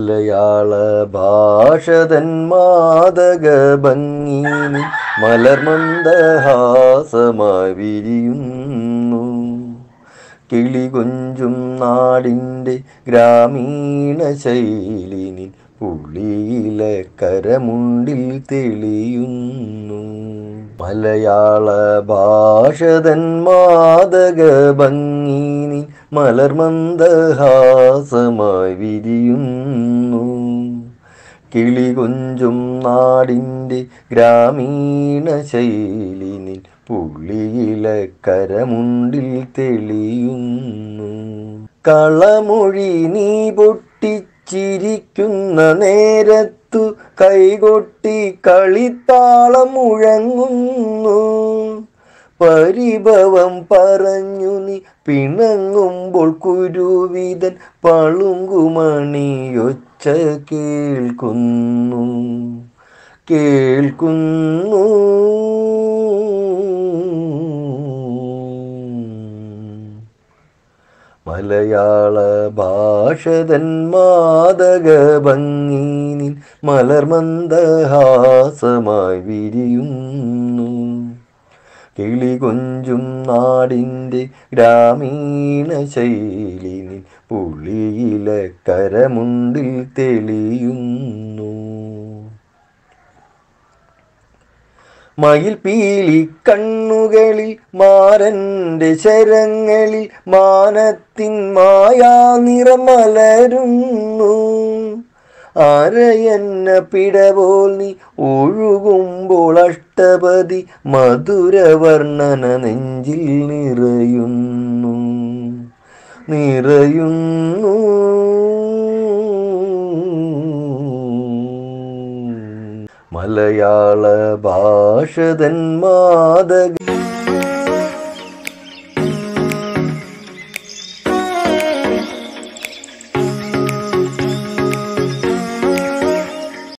മലയാള ഭാഷതൻ മാതക ഭംഗിനി മലർമന്ദഹാസമായി വിരിയുന്നു കിളികൊഞ്ചും നാടിൻ്റെ ഗ്രാമീണ ശൈലിനിൽ പുള്ളിയിലെ കരമുണ്ടിൽ തെളിയുന്നു മലയാള ഭാഷതൻ മാതക ഭംഗിനി മലർമന്ദഹാസമായി വിരിയുന്നു കിളികൊഞ്ചും നാടിൻ്റെ ഗ്രാമീണ ശൈലിനിൽ പുള്ളിയിലെ കരമുണ്ടിൽ തെളിയുന്നു കളമൊഴി നീ പൊട്ടിച്ചിരിക്കുന്ന നേരത്തു കൈകൊട്ടി കളിത്താളം മുഴങ്ങുന്നു പരിഭവം പറഞ്ഞു നീ പിണങ്ങുമ്പോൾ കുരുവിതൻ പളുങ്കുമണിയൊച്ച കേൾക്കുന്നു കേൾക്കുന്നു മലയാള ഭാഷതൻ മാതക ഭംഗിനിൽ മലർമന്ദഹാസമായി വിരിയുന്നു കിളികൊഞ്ചും നാടിൻ്റെ ഗ്രാമീണ ശൈലിനിൽ പുള്ളിയിലെ കരമുണ്ടിൽ തെളിയുന്നു മയിൽ പീലി കണ്ണുകളിൽ മാരൻ്റെ ശരങ്ങളിൽ മാനത്തിൻ മായാ നിറമലരുന്നു അരയന്ന പിടപോൽ നീ ഒഴുകുമ്പോൾ അഷ്ടപതി മധുരവർണ്ണന നെഞ്ചിൽ നിറയുന്നു നിറയുന്നു മലയാള ഭാഷതൻ മാതക